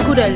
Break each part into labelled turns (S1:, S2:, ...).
S1: குரல்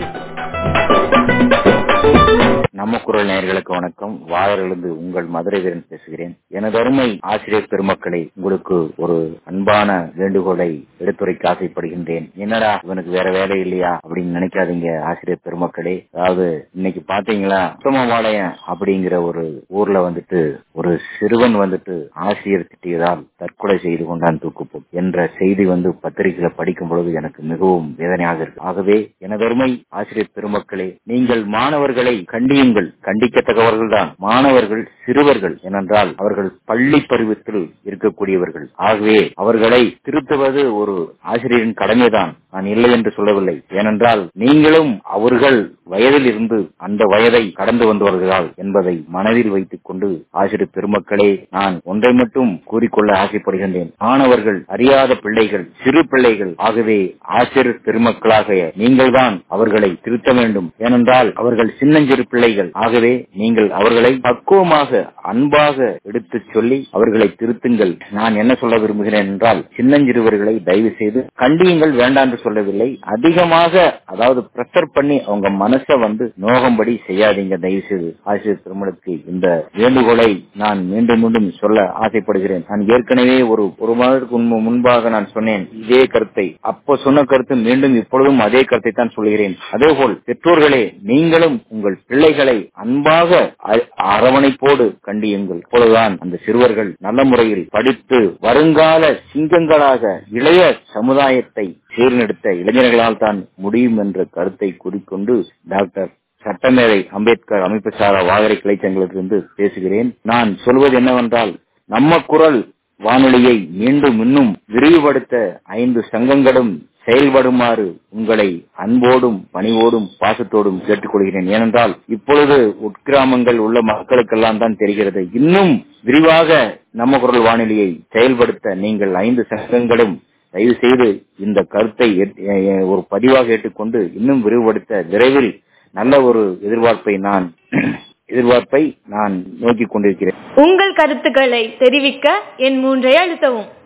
S2: நம்ம குரல் நேயர்களுக்கு வணக்கம் வாழறிலிருந்து உங்கள் மதுரை வீரன் பேசுகிறேன் எனது அருமை ஆசிரியர் பெருமக்களை உங்களுக்கு ஒரு அன்பான வேண்டுகோளை எடுத்துரைக்க ஆசைப்படுகின்றேன் என்னடா இவனுக்கு வேற வேலை இல்லையா அப்படின்னு நினைக்காதீங்க ஆசிரியர் பெருமக்களே அதாவது இன்னைக்கு பாத்தீங்களா உத்தமபாளையம் அப்படிங்கிற ஒரு ஊர்ல வந்துட்டு ஒரு சிறுவன் வந்துட்டு ஆசிரியர் திட்டியதால் தற்கொலை செய்து கொண்டான் தூக்குப்போம் என்ற செய்தி வந்து பத்திரிகையில படிக்கும் பொழுது எனக்கு மிகவும் வேதனையாக இருக்கு ஆகவே எனது அருமை ஆசிரியர் பெருமக்களே நீங்கள் மாணவர்களை கண்டியுங்கள் கண்டிக்கத்தக்கவர்கள் தான் மாணவர்கள் சிறுவர்கள் ஏனென்றால் அவர்கள் பள்ளி பருவத்தில் இருக்கக்கூடியவர்கள் ஆகவே அவர்களை திருத்துவது ஒரு ஆசிரியரின் கடமைதான் நான் இல்லை என்று சொல்லவில்லை ஏனென்றால் நீங்களும் அவர்கள் வயதில் இருந்து அந்த வயதை கடந்து வந்தவர்களால் என்பதை மனதில் வைத்துக் கொண்டு ஆசிரியர் பெருமக்களே நான் ஒன்றை மட்டும் கூறிக்கொள்ள ஆசைப்படுகின்றேன் மாணவர்கள் அறியாத பிள்ளைகள் சிறு பிள்ளைகள் ஆகவே ஆசிரியர் பெருமக்களாக நீங்கள்தான் அவர்களை திருத்த வேண்டும் ஏனென்றால் அவர்கள் சின்னஞ்சிறு பிள்ளைகள் ஆகவே நீங்கள் அவர்களை பக்குவமாக அன்பாக எடுத்துச் சொல்லி அவர்களை திருத்துங்கள் நான் என்ன சொல்ல விரும்புகிறேன் என்றால் சின்னஞ்சிறுவர்களை தயவு செய்து கண்டியுங்கள் வேண்டாம் என்று சொல்லவில்லை அதிகமாக அதாவது பிரஷர் பண்ணி அவங்க மனசை வந்து நோகம்படி செய்யாதீங்க தயவு செய்து ஆசிரியர் பெருமளுக்கு இந்த வேண்டுகோளை நான் மீண்டும் மீண்டும் சொல்ல ஆசைப்படுகிறேன் நான் ஏற்கனவே ஒரு ஒரு மாதத்துக்கு முன்பு முன்பாக நான் சொன்னேன் இதே கருத்தை அப்போ சொன்ன கருத்து மீண்டும் இப்பொழுதும் அதே கருத்தை தான் சொல்கிறேன் அதேபோல் பெற்றோர்களே நீங்களும் உங்கள் பிள்ளைகளை அன்பாக அ- அரவணைப்போடு கண்டியுங்கள் இப்பொழுதுதான் அந்த சிறுவர்கள் நல்ல முறையில் படித்து வருங்கால சிங்கங்களாக இளைய சமுதாயத்தை சீர்நெடுத்த இளைஞர்களால் தான் முடியும் என்ற கருத்தை கூறிக்கொண்டு டாக்டர் சட்டமேதை அம்பேத்கர் அமைப்பு சாரா வாகரை கிளைச்சங்கத்திலிருந்து பேசுகிறேன் நான் சொல்வது என்னவென்றால் நம்ம குரல் வானொலியை மீண்டும் இன்னும் விரிவுபடுத்த ஐந்து சங்கங்களும் செயல்படுமாறு உங்களை அன்போடும் பணிவோடும் பாசத்தோடும் கேட்டுக்கொள்கிறேன் ஏனென்றால் இப்பொழுது உட்கிராமங்கள் உள்ள மக்களுக்கெல்லாம் தான் தெரிகிறது இன்னும் விரிவாக நம்ம குரல் வானொலியை செயல்படுத்த நீங்கள் ஐந்து சங்கங்களும் தயவு செய்து இந்த கருத்தை ஏற்- எ- ஒரு பதிவாக ஏற்றுக்கொண்டு இன்னும் விரிவுபடுத்த விரைவில் நல்ல ஒரு எதிர்பார்ப்பை நான் எதிர்பார்ப்பை நான் நோக்கிக் கொண்டிருக்கிறேன்
S1: உங்கள் கருத்துக்களை தெரிவிக்க என் மூன்றை அழுத்தவும்